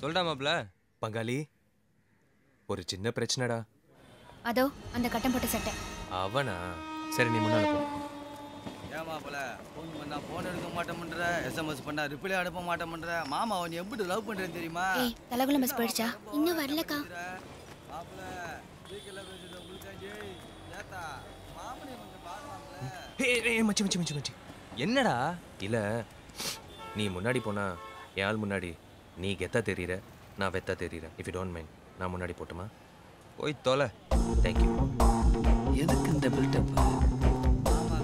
சொல்டா மாப்ள பங்காளி ஒரு சின்ன பிரச்சனைடா அதோ அந்த கட்டம் போட்ட சட்டை அவனா சரி நீ முன்னால போ ஏமாப்பல ஃபோன் பண்ணா ஃபோன் எடுக்க மாட்டேன்ற எஸ்எம்எஸ் பண்ணா ரிப்ளை அனுப்ப மாட்டேன்ற மாமா அவன் எப்படி லவ் பண்றேன்னு தெரியுமா ஏய் தலகுல பஸ் போயிடுச்சா இன்னும் வரலக்கா மாப்பிள வீக்கெல்ல பேசுறது உங்களுக்காண்டி ஏத்தா மாமனை கொஞ்சம் பார்க்கலாம்ல ஏய், ஏய், மச்சி மச்சி மச்சி மச்சி என்னடா இல்ல நீ முன்னாடி போனா என் ஆள் முன்னாடி நீ கெத்தா தெரியற நான் வெத்தா தெரியறேன் இஃப் யூ டோன்ட் மைண்ட் நான் முன்னாடி போட்டுமா போய் தொலை தேங்க்யூ எதுக்கு இந்த பில்டப் மாமா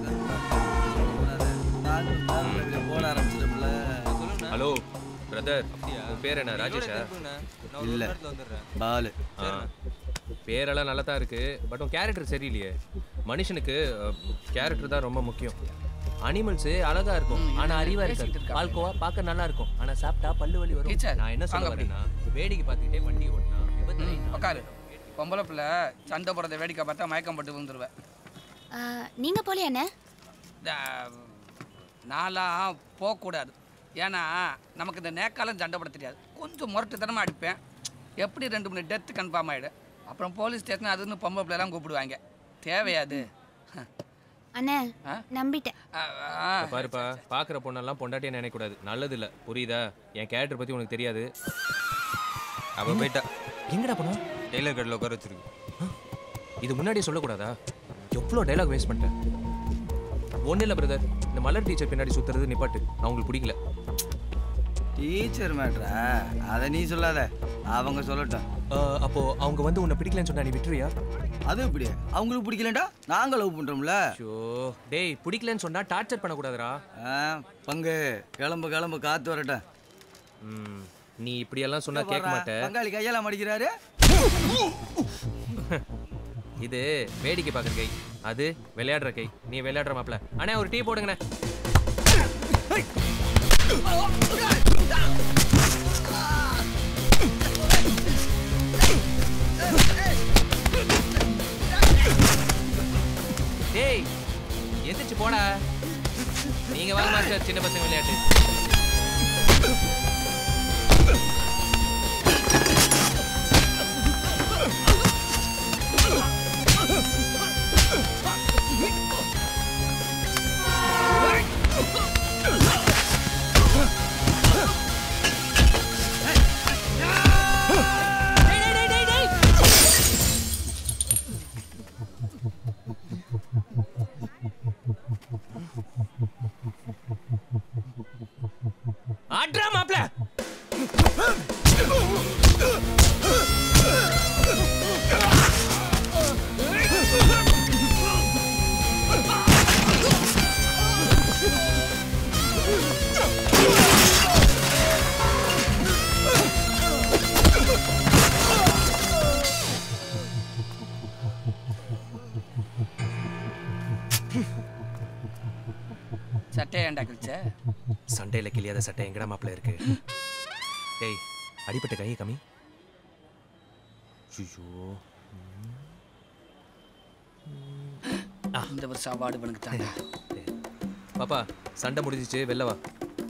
கருப்பா போட ஆரம்பிச்சிட்டோம்ல ஹலோ பிரதர் உன் பேர் என்ன ராஜேஷா இல்ல. பாலு ஆ பேரெல்லாம் நல்லா தான் இருக்கு பட் உன் கேரக்டர் சரியில்லையே மனுஷனுக்கு கேரக்டர் தான் ரொம்ப முக்கியம் அனிமல்ஸ் அழகா இருக்கும் ஆனா அறிவா இருக்காது பால்கோவா பார்க்க நல்லா இருக்கும் ஆனா சாப்பிட்டா பல்லு வலி வரும் டீச்சர், நான் என்ன சொல்ல வாங்க அப்படி. வரேன்னா வேடிக்கை பார்த்துக்கிட்டே வண்டி ஓட்டினா விபத்து ஆயிடும். உட்காரு பொம்பளை பிள்ளை சண்டை போடுறத வேடிக்கை பார்த்தா மயக்கம் பட்டு விழுந்துருவேன் ஆ, நீங்க போலியா அண்ணே நான்லாம் போகக்கூடாது ஏன்னா நமக்கு இந்த நேக்காலம் சண்டை போட தெரியாது கொஞ்சம் முரட்டுத்தனமாக அடிப்பேன் எப்படி ரெண்டு மணி டெத்து கன்ஃபார்ம் ஆகிடும் அப்புறம் போலீஸ் ஸ்டேஷன் அதுன்னு பொம்பளை பிள்ளைலாம் கூப்பிடுவாங்க தேவையாது அண்ணே ஆ? நம்பிட்டேன் இப்ப பாருப்பா பாக்குற பொண்ணெல்லாம் பொண்டாட்டியே நினைக்க கூடாது நல்லது இல்ல புரியுதா என் கேரக்டர் பத்தி உனக்கு தெரியாது அவ போயிட்டா எங்கடா போனோம் டெய்லர் கடையில் உட்கார வச்சிருக்கு இது முன்னாடியே சொல்லக்கூடாதா எவ்வளோ டைலாக் வேஸ்ட் பண்ணிட்டேன் ஒன்றும் இல்லை பிரதர் இந்த மலர் டீச்சர் பின்னாடி சுத்துறது நிப்பாட்டு அவங்களுக்கு பிடிக்கல டீச்சர் மேட்ரா அதை நீ சொல்லாத அவங்க சொல்லட்டும் அஹ், அப்போ அவங்க வந்து உன்னை பிடிக்கலன்னு சொன்னா நீ விட்டுருவியா அது எப்படி அவங்களுக்கு பிடிக்கலடா நாங்க லவ் பண்றோம்ல ஷோ டேய் பிடிக்கலன்னு சொன்னா டார்ச்சர் பண்ணக்கூடாதுடா ஆ, பங்கு கிளம்பு கிளம்பு காத்து வரட்டும் ம், நீ இப்படியெல்லாம் சொன்னா கேட்க மாட்டே பங்காளி கையெல்லாம் மடிக்கிறாரு இது வேடிக்கை பார்க்குற கை அது விளையாடுற கை நீ விளையாடுற மாப்ள அண்ணே ஒரு டீ போடுங்கண்ணே டேய் எந்திரிச்சு போடா நீங்க வாங்க மாஸ்டர் சின்ன பசங்க விளையாட்டு ஆட்ரா மாப்ள சட்டையை ஏன்டா கிழிச்ச சண்டையில கிளியாத சட்டை எங்கடா மாப்ள இருக்கு டேய் அடிப்பட்ட கையை கம்மி ஐயோ இந்த வருஷம் அவார்டு இவனுக்கு தாங்க பாப்பா சண்டை முடிஞ்சிச்சு வெளில வா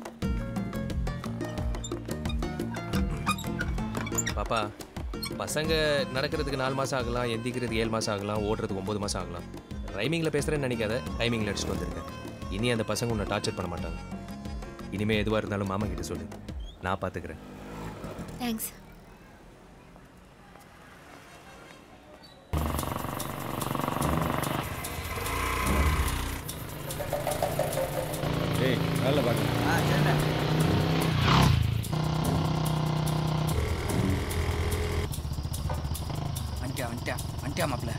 பாப்பா பசங்க நடக்கிறதுக்கு நாலு மாசம் ஆகலாம் எந்திக்கிறதுக்கு ஏழு மாசம் ஆகலாம் ஓடுறதுக்கு ஒன்பது மாசம் ஆகலாம் ரைமிங்கில் பேசுகிறேன்னு நினைக்காத டைமிங்கில் அடிச்சுட்டு வந்திருக்கேன் இனி அந்த பசங்க உன்னை டார்ச்சர் பண்ண மாட்டாங்க இனிமே எதுவாக இருந்தாலும் மாமா கிட்ட சொல்லு நான் பார்த்துக்கிறேன் தேங்க்ஸ் ஏய் வேலை பார்க்க ஆ சரிண்ணே வந்துட்டியா வந்துட்டியா வந்துட்டியா மாப்பிள்ள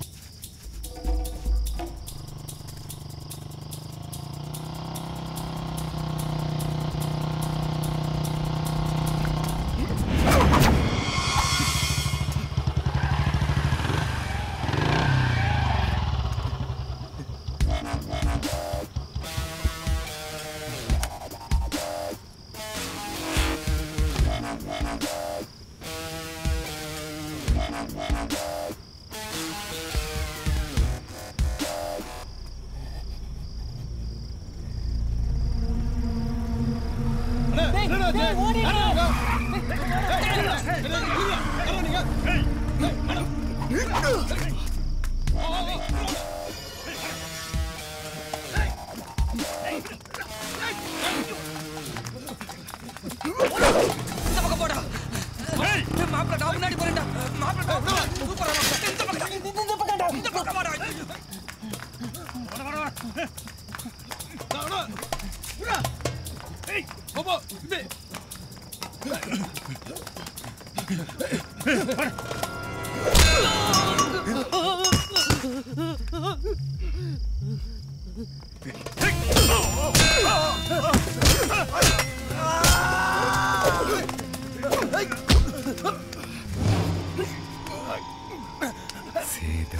இந்த பக்கம் போடா மாப்பிள்ள நான் முன்னாடி போறேன்டா மாப்பிள்ள சூப்பரா இந்த பக்கம் இந்த பக்கம் இந்த பக்கம் வாடா சேது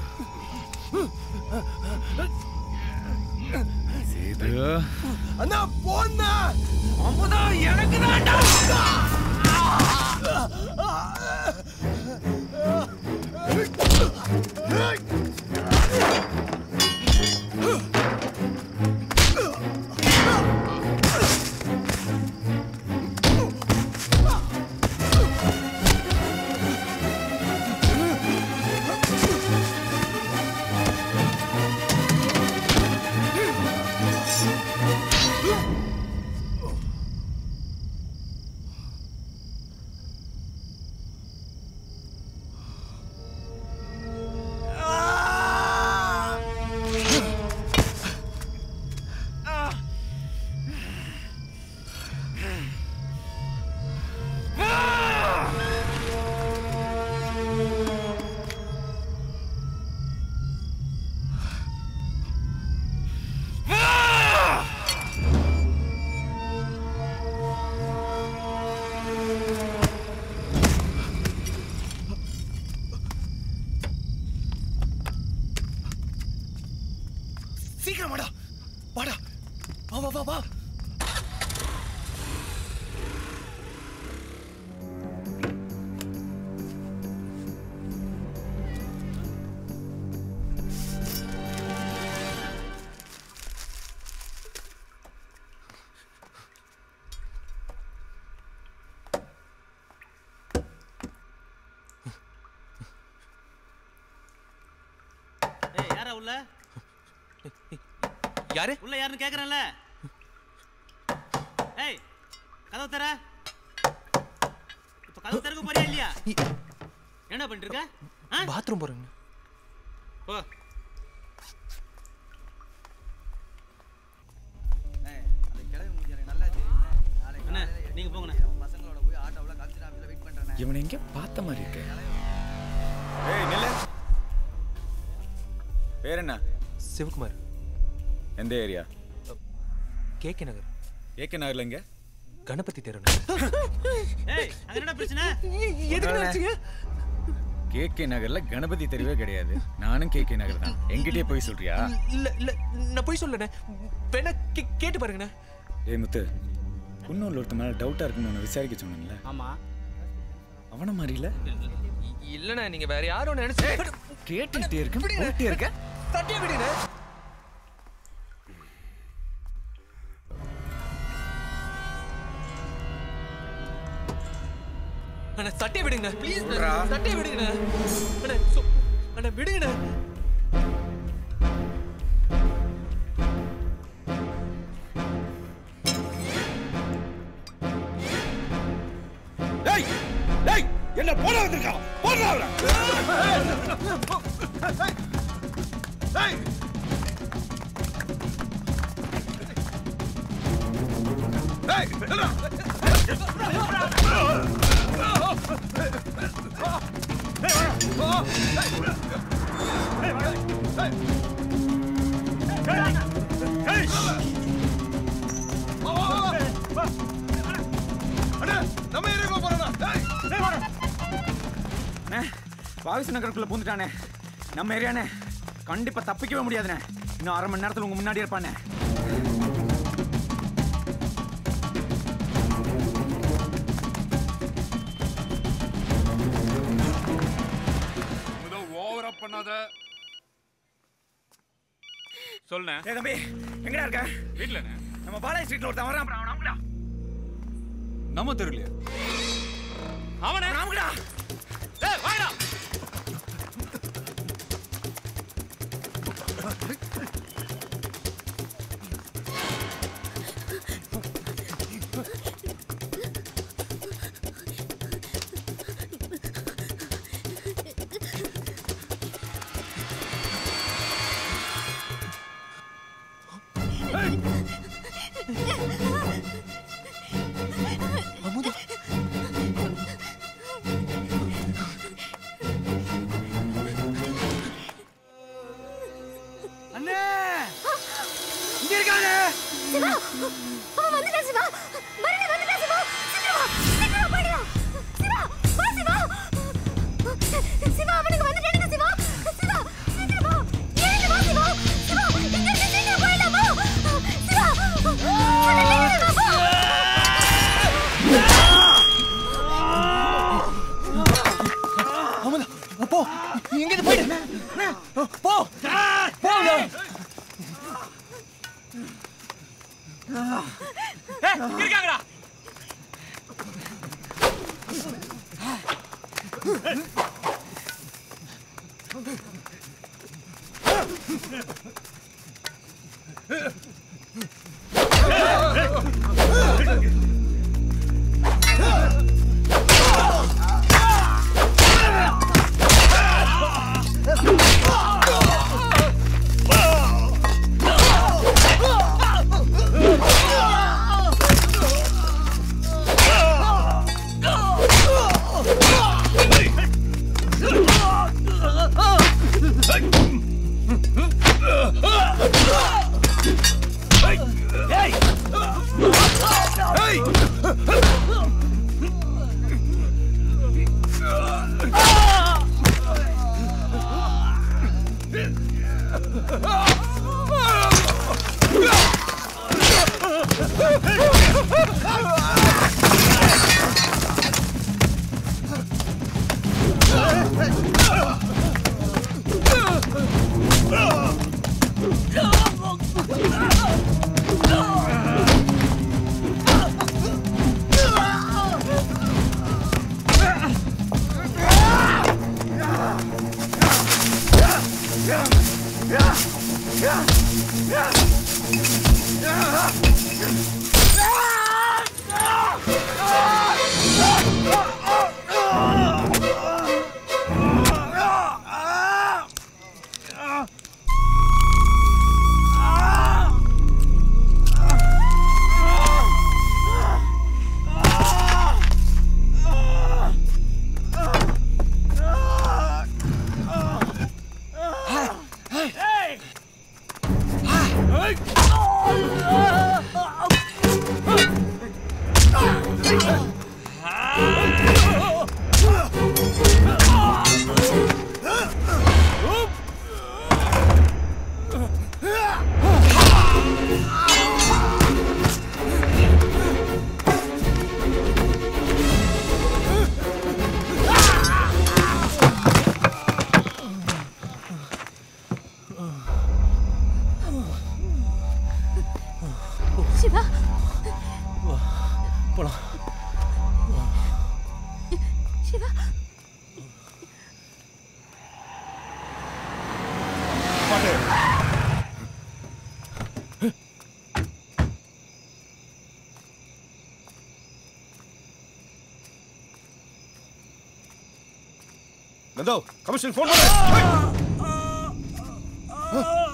சேது அண்ணா போண்ணா அமுதம் எனக்கு தான்டா சீக்கிரம் வாடா வாடா வா வா வா வா ஏய் யாரா உள்ள யாரு உள்ள யாருன்னு கேக்குறேன்ல ஏய் கதவு தர இப்ப கதவு திறக்க போறியா இல்லையா என்ன பண்ணிட்டு இருக்க ஆ? பாத்ரூம் போறேங்க போ அண்ணே, அந்த கிழவி மூஞ்சி எனக்கு நல்லா தெரியும்ண்ணே. நாளைக்கு அண்ணே, காலையில எட்டு நீங்க மணிக்கு போங்கண்ணே. அவன் பசங்களோட போய் ஆட்டோவில் கல்ச்சர் ஆஃபீஸில் வெயிட் பண்ணுறேன் இவனை எங்க பார்த்த மாதிரி இருக்கு ஏய் நில்லு பேர் என்ன சிவகுமார் எந்த ஏரியா கேகே நகர் ஏகே நகர்ல எங்க கணபதி தெரு ஏய் அங்க என்ன பிரச்சனை கேகே நகர்ல கணபதி தெருவே கிடையாது நானும் கேகே நகர் தான் எங்கிட்டயே போய் சொல்றியா இல்ல இல்ல நான் போய் சொல்லண்ணே வேணா கே- கேட்டு பாருங்கண்ணே ஏய் முத்து இன்னொரு ஒருத்த மேல டவுட்டா இருக்குன்னு உன்னை விசாரிக்க சொன்னேன்ல ஆமா அவன மாதிரி இல்ல இல்லண்ணே நீங்க வேற யாரும் நினைச்சு கேட்டுக்கிட்டே இருக்க போயிட்டே இருக்க தட்டிய விடுங்க அண்ணா சட்டையை விடுங்க ப்ளீஸ் சட்டையை விடுங்க அண்ணா சொ- அண்ணா விடுங்கண்ணா டேய் டேய் என்ன போட வந்திருக்கான் போடுறா அவன டேய் டேய் நில்லுடா. வாவிசு நகருக்குள்ள பூந்துட்டானே நம்ம ஏரியானே கண்டிப்பா தப்பிக்கவே முடியாதுண்ணே இன்னும் அரை மணி நேரத்துல உங்க முன்னாடி இருப்பானே ஓவரா பண்ணாத சொல்லுண்ணே ஏய் தம்பி எங்கடா இருக்க வீட்டுலண்ணே நம்ம பாலாஜி ஸ்ட்ரீட்ல ஒருத்தன் வரான் அப்புறம் அவன் அமுக்குடா நம்ம தெருலையா அவனே அவன் அமுக்குடா ஏய் வாடா சிவா அவன் வந்துட்டான் சிவா மறுபடியும் வந்துட்டான் சிவா சீக்கிரம் வா சீக்கிரம் போயிடா சிவா வா சிவா சிவா அவனுக்கு வந்துட்டானுங்க சிவா சிவா சீக்கிரம் வா எழுந்து வா சிவா சிவா இங்க இருந்து சீக்கிரம் போயிடலாம் வா சிவா சீக்கிரம் வா, வா. போ எங்க இது போயிடு போ போ இருக்காங்கடா சிவா போலாம் சிவா நந்தோ கமிஷன் ஃபோன் பண்ணு